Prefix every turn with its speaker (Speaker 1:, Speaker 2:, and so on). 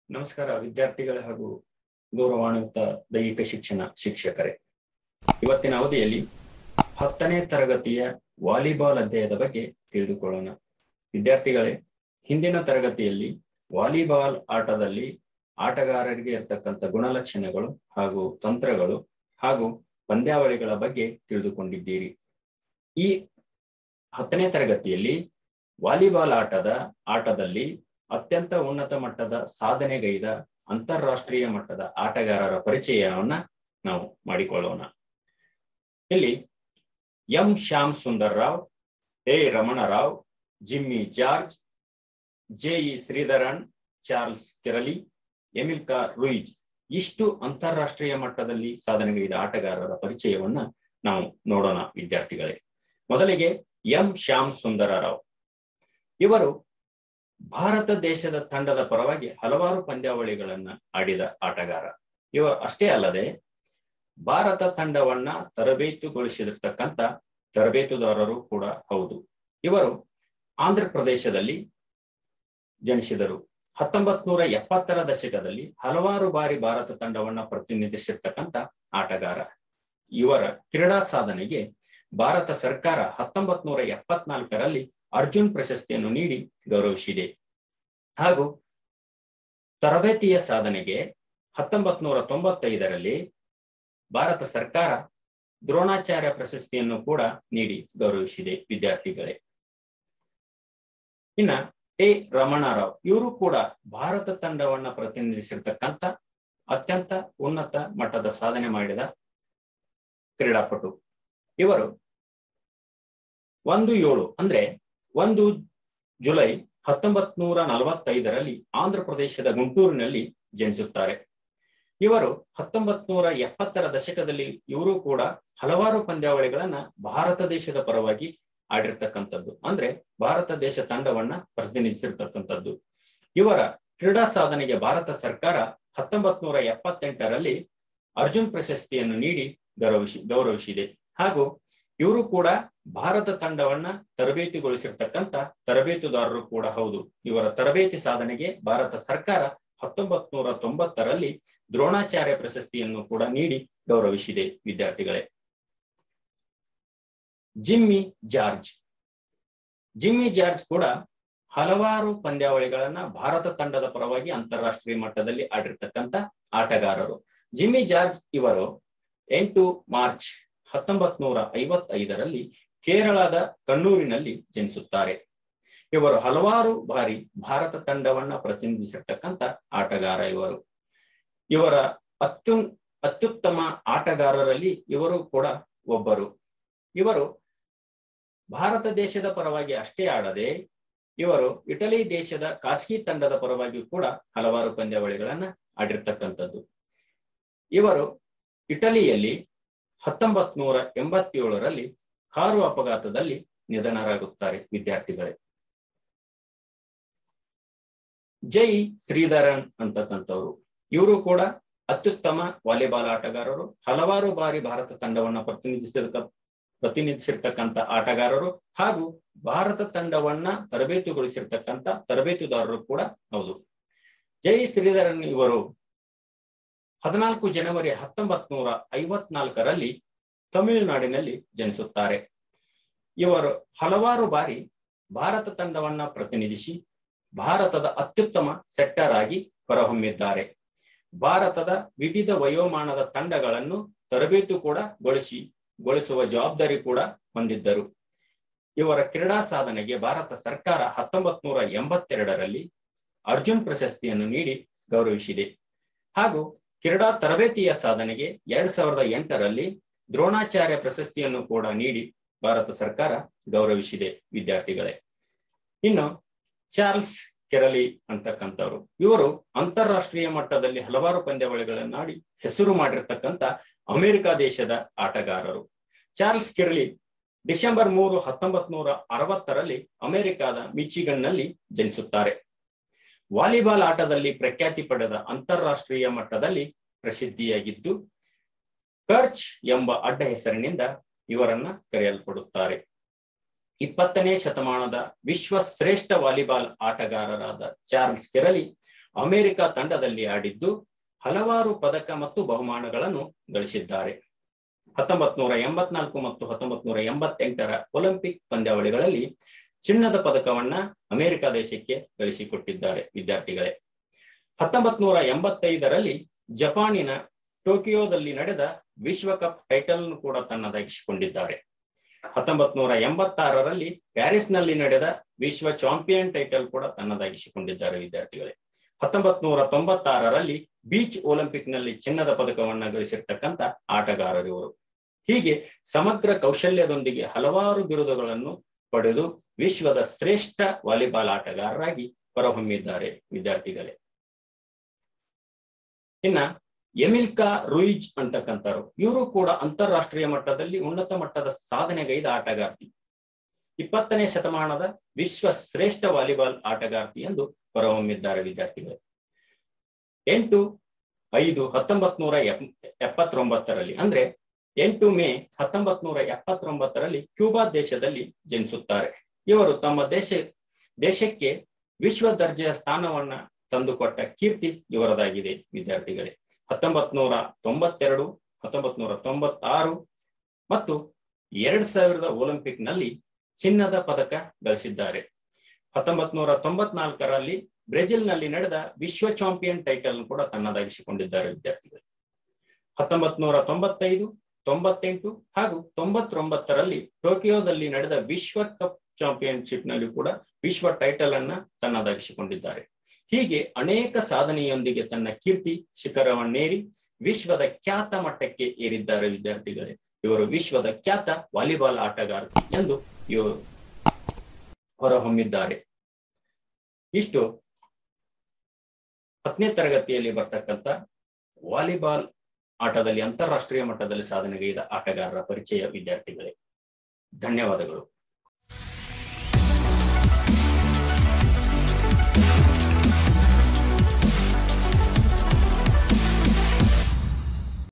Speaker 1: ನಮಸ್ಕಾರ ವಿದ್ಯಾರ್ಥಿಗಳೇ ಹಾಗೂ ಗೌರವಾನ್ವಿತ ದೈಹಿಕ ಶಿಕ್ಷಣ ಶಿಕ್ಷಕರೇ ಇವತ್ತಿನ ಅವಧಿಯಲ್ಲಿ ಹತ್ತನೇ ತರಗತಿಯ ವಾಲಿಬಾಲ್ ಅಧ್ಯಾಯದ ಬಗ್ಗೆ ತಿಳಿದುಕೊಳ್ಳೋಣ ವಿದ್ಯಾರ್ಥಿಗಳೇ ಹಿಂದಿನ ತರಗತಿಯಲ್ಲಿ ವಾಲಿಬಾಲ್ ಆಟದಲ್ಲಿ ಆಟಗಾರರಿಗೆ ಇರತಕ್ಕಂಥ ಗುಣಲಕ್ಷಣಗಳು ಹಾಗೂ ತಂತ್ರಗಳು ಹಾಗೂ ಪಂದ್ಯಾವಳಿಗಳ ಬಗ್ಗೆ ತಿಳಿದುಕೊಂಡಿದ್ದೀರಿ ಈ ಹತ್ತನೇ ತರಗತಿಯಲ್ಲಿ ವಾಲಿಬಾಲ್ ಆಟದ ಆಟದಲ್ಲಿ ಅತ್ಯಂತ ಉನ್ನತ ಮಟ್ಟದ ಸಾಧನೆಗೈದ ಅಂತಾರಾಷ್ಟ್ರೀಯ ಮಟ್ಟದ ಆಟಗಾರರ ಪರಿಚಯವನ್ನ ನಾವು ಮಾಡಿಕೊಳ್ಳೋಣ ಇಲ್ಲಿ M Shyam Sundar Rao A Ramanarao Jimmy George J E Sreedharan Charles Kerali Emilka Ruiz ಇಷ್ಟು ಅಂತಾರಾಷ್ಟ್ರೀಯ ಮಟ್ಟದಲ್ಲಿ ಸಾಧನೆಗೈದ ಆಟಗಾರರ ಪರಿಚಯವನ್ನ ನಾವು ನೋಡೋಣ ವಿದ್ಯಾರ್ಥಿಗಳೇ ಮೊದಲಿಗೆ ಎಂ ಶ್ಯಾಮ್ ಸುಂದರ ರಾವ್ ಇವರು ಭಾರತ ದೇಶದ ತಂಡದ ಪರವಾಗಿ ಹಲವಾರು ಪಂದ್ಯಾವಳಿಗಳನ್ನ ಆಡಿದ ಆಟಗಾರ ಇವ ಅಷ್ಟೇ ಅಲ್ಲದೆ ಭಾರತ ತಂಡವನ್ನ ತರಬೇತುಗೊಳಿಸಿರ್ತಕ್ಕಂಥ ತರಬೇತುದಾರರು ಕೂಡ ಹೌದು ಇವರು ಆಂಧ್ರ ಪ್ರದೇಶದಲ್ಲಿ ಜನಿಸಿದರು ಹತ್ತೊಂಬತ್ ನೂರ ಎಪ್ಪತ್ತರ ದಶಕದಲ್ಲಿ ಹಲವಾರು ಬಾರಿ ಭಾರತ ತಂಡವನ್ನ ಪ್ರತಿನಿಧಿಸಿರ್ತಕ್ಕಂಥ ಆಟಗಾರ ಇವರ ಕ್ರೀಡಾ ಸಾಧನೆಗೆ ಭಾರತ ಸರ್ಕಾರ ಹತ್ತೊಂಬತ್ ನೂರ ಎಪ್ಪತ್ನಾಲ್ಕರಲ್ಲಿ ಅರ್ಜುನ್ ಪ್ರಶಸ್ತಿಯನ್ನು ನೀಡಿ ಗೌರವಿಸಿದೆ ಹಾಗೂ ತರಬೇತಿಯ ಸಾಧನೆಗೆ ಹತ್ತೊಂಬತ್ ನೂರ ತೊಂಬತ್ತೈದರಲ್ಲಿ ಭಾರತ ಸರ್ಕಾರ ದ್ರೋಣಾಚಾರ್ಯ ಪ್ರಶಸ್ತಿಯನ್ನು ಕೂಡ ನೀಡಿ ಗೌರವಿಸಿದೆ ವಿದ್ಯಾರ್ಥಿಗಳೇ ಇನ್ನ ಎ ರಮಣಾರಾವ್ ಇವರು ಕೂಡ ಭಾರತ ತಂಡವನ್ನ ಪ್ರತಿನಿಧಿಸಿರ್ತಕ್ಕಂಥ ಅತ್ಯಂತ ಉನ್ನತ ಮಟ್ಟದ ಸಾಧನೆ ಮಾಡಿದ ಕ್ರೀಡಾಪಟು ಇವರು ಒಂದು ಏಳು ಅಂದ್ರೆ ಒಂದು ಜುಲೈ ಹತ್ತೊಂಬತ್ ನೂರ ನಲವತ್ತೈದರಲ್ಲಿ ಆಂಧ್ರ ಪ್ರದೇಶದ ಗುಂಟೂರಿನಲ್ಲಿ ಜನಿಸುತ್ತಾರೆ ಇವರು ಹತ್ತೊಂಬತ್ ನೂರ ಎಪ್ಪತ್ತರ ದಶಕದಲ್ಲಿ ಇವರು ಕೂಡ ಹಲವಾರು ಪಂದ್ಯಾವಳಿಗಳನ್ನ ಭಾರತ ದೇಶದ ಪರವಾಗಿ ಆಡಿರ್ತಕ್ಕಂಥದ್ದು ಅಂದ್ರೆ ಭಾರತ ದೇಶ ತಂಡವನ್ನ ಪ್ರತಿನಿಧಿಸಿರ್ತಕ್ಕಂಥದ್ದು ಇವರ ಕ್ರೀಡಾ ಸಾಧನೆಗೆ ಭಾರತ ಸರ್ಕಾರ ಹತ್ತೊಂಬತ್ ನೂರ ಎಪ್ಪತ್ತೆಂಟರಲ್ಲಿ ಅರ್ಜುನ್ ಪ್ರಶಸ್ತಿಯನ್ನು ನೀಡಿ ಗೌರವಿಸಿ ಗೌರವಿಸಿದೆ ಹಾಗೂ ಇವರು ಕೂಡ ಭಾರತ ತಂಡವನ್ನ ತರಬೇತಿಗೊಳಿಸಿರ್ತಕ್ಕಂಥ ತರಬೇತುದಾರರು ಕೂಡ ಹೌದು ಇವರ ತರಬೇತಿ ಸಾಧನೆಗೆ ಭಾರತ ಸರ್ಕಾರ ಹತ್ತೊಂಬತ್ ನೂರ ತೊಂಬತ್ತರಲ್ಲಿ ದ್ರೋಣಾಚಾರ್ಯ ಪ್ರಶಸ್ತಿಯನ್ನು ಕೂಡ ನೀಡಿ ಗೌರವಿಸಿದೆ ವಿದ್ಯಾರ್ಥಿಗಳೇ ಜಿಮ್ಮಿ ಜಾರ್ಜ್ ಜಿಮ್ಮಿ ಜಾರ್ಜ್ ಕೂಡ ಹಲವಾರು ಪಂದ್ಯಾವಳಿಗಳನ್ನ ಭಾರತ ತಂಡದ ಪರವಾಗಿ ಅಂತಾರಾಷ್ಟ್ರೀಯ ಮಟ್ಟದಲ್ಲಿ ಆಡಿರ್ತಕ್ಕಂಥ ಆಟಗಾರರು ಜಿಮ್ಮಿ ಜಾರ್ಜ್ ಇವರು ಎಂಟು ಮಾರ್ಚ್ ಹತ್ತೊಂಬತ್ ನೂರ ಐವತ್ತೈದರಲ್ಲಿ ಕೇರಳದ ಕಣ್ಣೂರಿನಲ್ಲಿ ಜನಿಸುತ್ತಾರೆ ಇವರು ಹಲವಾರು ಬಾರಿ ಭಾರತ ತಂಡವನ್ನ ಪ್ರತಿನಿಧಿಸಿರ್ತಕ್ಕಂಥ ಆಟಗಾರ ಇವರು ಇವರ ಅತ್ಯು ಅತ್ಯುತ್ತಮ ಆಟಗಾರರಲ್ಲಿ ಇವರು ಕೂಡ ಒಬ್ಬರು ಇವರು ಭಾರತ ದೇಶದ ಪರವಾಗಿ ಅಷ್ಟೇ ಆಡದೆ ಇವರು ಇಟಲಿ ದೇಶದ ಖಾಸಗಿ ತಂಡದ ಪರವಾಗಿ ಕೂಡ ಹಲವಾರು ಪಂದ್ಯಾವಳಿಗಳನ್ನ ಆಡಿರ್ತಕ್ಕಂಥದ್ದು ಇವರು ಇಟಲಿಯಲ್ಲಿ ಹತ್ತೊಂಬತ್ ನೂರ ಎಂಬತ್ತೇಳರಲ್ಲಿ ಕಾರು ಅಪಘಾತದಲ್ಲಿ ನಿಧನರಾಗುತ್ತಾರೆ ವಿದ್ಯಾರ್ಥಿಗಳೇ ಜೈ ಶ್ರೀಧರನ್ ಅಂತಕ್ಕಂಥವ್ರು ಇವರು ಕೂಡ ಅತ್ಯುತ್ತಮ ವಾಲಿಬಾಲ್ ಆಟಗಾರರು ಹಲವಾರು ಬಾರಿ ಭಾರತ ತಂಡವನ್ನ ಪ್ರತಿನಿಧಿಸಿದ ಪ್ರತಿನಿಧಿಸಿರ್ತಕ್ಕಂಥ ಆಟಗಾರರು ಹಾಗೂ ಭಾರತ ತಂಡವನ್ನ ತರಬೇತುಗೊಳಿಸಿರ್ತಕ್ಕಂಥ ತರಬೇತುದಾರರು ಕೂಡ ಹೌದು ಜೈ ಶ್ರೀಧರನ್ ಇವರು ಹದಿನಾಲ್ಕು ಜನವರಿ ಹತ್ತೊಂಬತ್ ನೂರ ಐವತ್ನಾಲ್ಕರಲ್ಲಿ ತಮಿಳುನಾಡಿನಲ್ಲಿ ಜನಿಸುತ್ತಾರೆ ಇವರು ಹಲವಾರು ಬಾರಿ ಭಾರತ ತಂಡವನ್ನ ಪ್ರತಿನಿಧಿಸಿ ಭಾರತದ ಅತ್ಯುತ್ತಮ ಸೆಟ್ಟರ್ ಆಗಿ ಹೊರಹೊಮ್ಮಿದ್ದಾರೆ ಭಾರತದ ವಿವಿಧ ವಯೋಮಾನದ ತಂಡಗಳನ್ನು ತರಬೇತು ಕೂಡ ಗೊಳಿಸಿ ಗೊಳಿಸುವ ಜವಾಬ್ದಾರಿ ಕೂಡ ಹೊಂದಿದ್ದರು ಇವರ ಕ್ರೀಡಾ ಸಾಧನೆಗೆ ಭಾರತ ಸರ್ಕಾರ ಹತ್ತೊಂಬತ್ ನೂರ ಎಂಬತ್ತೆರಡರಲ್ಲಿ ಅರ್ಜುನ್ ಪ್ರಶಸ್ತಿಯನ್ನು ನೀಡಿ ಗೌರವಿಸಿದೆ ಹಾಗೂ ಕ್ರೀಡಾ ತರಬೇತಿಯ ಸಾಧನೆಗೆ ಎರಡ್ ಸಾವಿರದ ಎಂಟರಲ್ಲಿ ದ್ರೋಣಾಚಾರ್ಯ ಪ್ರಶಸ್ತಿಯನ್ನು ಕೂಡ ನೀಡಿ ಭಾರತ ಸರ್ಕಾರ ಗೌರವಿಸಿದೆ ವಿದ್ಯಾರ್ಥಿಗಳೇ ಇನ್ನು ಚಾರ್ಲ್ಸ್ ಕೆರಲಿ ಅಂತಕ್ಕಂಥವ್ರು ಇವರು ಅಂತಾರಾಷ್ಟ್ರೀಯ ಮಟ್ಟದಲ್ಲಿ ಹಲವಾರು ಪಂದ್ಯಾವಳಿಗಳನ್ನಾಡಿ ಹೆಸರು ಮಾಡಿರ್ತಕ್ಕಂಥ ಅಮೆರಿಕ ದೇಶದ ಆಟಗಾರರು ಚಾರ್ಲ್ಸ್ ಕೆರಲಿ ಡಿಸೆಂಬರ್ ಮೂರು ಹತ್ತೊಂಬತ್ ನೂರ ಅರವತ್ತರಲ್ಲಿ ಅಮೆರಿಕದ ಮಿಚಿಗನ್ನಲ್ಲಿ ಜನಿಸುತ್ತಾರೆ ವಾಲಿಬಾಲ್ ಆಟದಲ್ಲಿ ಪ್ರಖ್ಯಾತಿ ಪಡೆದ ಅಂತಾರಾಷ್ಟ್ರೀಯ ಮಟ್ಟದಲ್ಲಿ ಪ್ರಸಿದ್ಧಿಯಾಗಿದ್ದು ಕರ್ಚ್ ಎಂಬ ಅಡ್ಡ ಹೆಸರಿನಿಂದ ಇವರನ್ನ ಕರೆಯಲ್ಪಡುತ್ತಾರೆ ಇಪ್ಪತ್ತನೇ ಶತಮಾನದ ವಿಶ್ವ ಶ್ರೇಷ್ಠ ವಾಲಿಬಾಲ್ ಆಟಗಾರರಾದ ಚಾರ್ಲ್ಸ್ ಕೆರಲಿ ಅಮೆರಿಕ ತಂಡದಲ್ಲಿ ಆಡಿದ್ದು ಹಲವಾರು ಪದಕ ಮತ್ತು ಬಹುಮಾನಗಳನ್ನು ಗಳಿಸಿದ್ದಾರೆ ಹತ್ತೊಂಬತ್ ನೂರ ಎಂಬತ್ನಾಲ್ಕು ಮತ್ತು ಹತ್ತೊಂಬತ್ ನೂರ ಎಂಬತ್ತೆಂಟರ ಒಲಿಂಪಿಕ್ ಪಂದ್ಯಾವಳಿಗಳಲ್ಲಿ ಚಿನ್ನದ ಪದಕವನ್ನ ಅಮೆರಿಕ ದೇಶಕ್ಕೆ ಗಳಿಸಿಕೊಟ್ಟಿದ್ದಾರೆ ವಿದ್ಯಾರ್ಥಿಗಳೇ ಹತ್ತೊಂಬತ್ ನೂರ ಎಂಬತ್ತೈದರಲ್ಲಿ ಜಪಾನಿನ ಟೋಕಿಯೋದಲ್ಲಿ ನಡೆದ ವಿಶ್ವಕಪ್ ಟೈಟಲ್ ಕೂಡ ತನ್ನದಾಗಿಸಿಕೊಂಡಿದ್ದಾರೆ ಹತ್ತೊಂಬತ್ ನೂರ ಎಂಬತ್ತಾರರಲ್ಲಿ ಪ್ಯಾರಿಸ್ನಲ್ಲಿ ನಡೆದ ವಿಶ್ವ ಚಾಂಪಿಯನ್ ಟೈಟಲ್ ಕೂಡ ತನ್ನದಾಗಿಸಿಕೊಂಡಿದ್ದಾರೆ ವಿದ್ಯಾರ್ಥಿಗಳೇ ಹತ್ತೊಂಬತ್ ನೂರ ತೊಂಬತ್ತಾರರಲ್ಲಿ ಬೀಚ್ ಒಲಿಂಪಿಕ್ ನಲ್ಲಿ ಚಿನ್ನದ ಪದಕವನ್ನ ಗಳಿಸಿರ್ತಕ್ಕಂಥ ಆಟಗಾರರು ಇವರು ಹೀಗೆ ಸಮಗ್ರ ಕೌಶಲ್ಯದೊಂದಿಗೆ ಹಲವಾರು ಬಿರುದುಗಳನ್ನು ಪಡೆದು ವಿಶ್ವದ ಶ್ರೇಷ್ಠ ವಾಲಿಬಾಲ್ ಆಟಗಾರರಾಗಿ ಹೊರಹೊಮ್ಮಿದ್ದಾರೆ ವಿದ್ಯಾರ್ಥಿಗಳೇ ಇನ್ನ ಎಮಿಲ್ಕಾ ರೂಯಿಜ್ ಅಂತಕ್ಕಂಥವ್ರು ಇವರು ಕೂಡ ಅಂತಾರಾಷ್ಟ್ರೀಯ ಮಟ್ಟದಲ್ಲಿ ಉನ್ನತ ಮಟ್ಟದ ಸಾಧನೆಗೈದ ಆಟಗಾರ್ತಿ ಇಪ್ಪತ್ತನೇ ಶತಮಾನದ ವಿಶ್ವ ಶ್ರೇಷ್ಠ ವಾಲಿಬಾಲ್ ಆಟಗಾರ್ತಿ ಎಂದು ಹೊರಹೊಮ್ಮಿದ್ದಾರೆ ವಿದ್ಯಾರ್ಥಿಗಳು ಎಂಟು ಐದು ಹತ್ತೊಂಬತ್ ನೂರ ಎಪ್ಪತ್ತೊಂಬತ್ತರಲ್ಲಿ ಅಂದ್ರೆ ಎಂಟು ಮೇ ಹತ್ತೊಂಬತ್ ನೂರ ಎಪ್ಪತ್ತೊಂಬತ್ತರಲ್ಲಿ ಕ್ಯೂಬಾ ದೇಶದಲ್ಲಿ ಜನಿಸುತ್ತಾರೆ ಇವರು ತಮ್ಮ ದೇಶ ದೇಶಕ್ಕೆ ವಿಶ್ವ ದರ್ಜೆಯ ಸ್ಥಾನವನ್ನ ತಂದುಕೊಟ್ಟ ಕೀರ್ತಿ ಇವರದಾಗಿದೆ ವಿದ್ಯಾರ್ಥಿಗಳೇ ಹತ್ತೊಂಬತ್ ನೂರ ತೊಂಬತ್ತೆರಡು ಹತ್ತೊಂಬತ್ ನೂರ ತೊಂಬತ್ತಾರು ಮತ್ತು ಎರಡ್ ಸಾವಿರದ ಒಲಿಂಪಿಕ್ ನಲ್ಲಿ ಚಿನ್ನದ ಪದಕ ಗಳಿಸಿದ್ದಾರೆ ಹತ್ತೊಂಬತ್ ನೂರ ತೊಂಬತ್ನಾಲ್ಕರಲ್ಲಿ ಬ್ರೆಜಿಲ್ ನಲ್ಲಿ ನಡೆದ ವಿಶ್ವ ಚಾಂಪಿಯನ್ ಟೈಟಲ್ ಕೂಡ ತನ್ನದಾಗಿಸಿಕೊಂಡಿದ್ದಾರೆ ವಿದ್ಯಾರ್ಥಿಗಳು ಹತ್ತೊಂಬತ್ ನೂರ ತೊಂಬತ್ತೈದು ತೊಂಬತ್ತೆಂಟು ಹಾಗೂ ತೊಂಬತ್ತೊಂಬತ್ತರಲ್ಲಿ ಟೋಕಿಯೋದಲ್ಲಿ ನಡೆದ ವಿಶ್ವ ಕಪ್ ಚಾಂಪಿಯನ್ಶಿಪ್ ನಲ್ಲಿ ಕೂಡ ವಿಶ್ವ ಟೈಟಲ್ ಅನ್ನ ತನ್ನದಾಗಿಸಿಕೊಂಡಿದ್ದಾರೆ ಹೀಗೆ ಅನೇಕ ಸಾಧನೆಯೊಂದಿಗೆ ತನ್ನ ಕೀರ್ತಿ ಶಿಖರವನ್ನೇರಿ ವಿಶ್ವದ ಖ್ಯಾತ ಮಟ್ಟಕ್ಕೆ ಏರಿದ್ದಾರೆ ವಿದ್ಯಾರ್ಥಿಗಳೇ ಇವರು ವಿಶ್ವದ ಖ್ಯಾತ ವಾಲಿಬಾಲ್ ಆಟಗಾರ್ತಿ ಎಂದು ಇವರು ಹೊರಹೊಮ್ಮಿದ್ದಾರೆ ಇಷ್ಟು ಹತ್ತನೇ ತರಗತಿಯಲ್ಲಿ ಬರ್ತಕ್ಕಂಥ ವಾಲಿಬಾಲ್ ಆಟದಲ್ಲಿ ಅಂತಾರಾಷ್ಟ್ರೀಯ ಮಟ್ಟದಲ್ಲಿ ಸಾಧನೆಗೈದ ಆಟಗಾರರ ಪರಿಚಯ ವಿದ್ಯಾರ್ಥಿಗಳೇ ಧನ್ಯವಾದಗಳು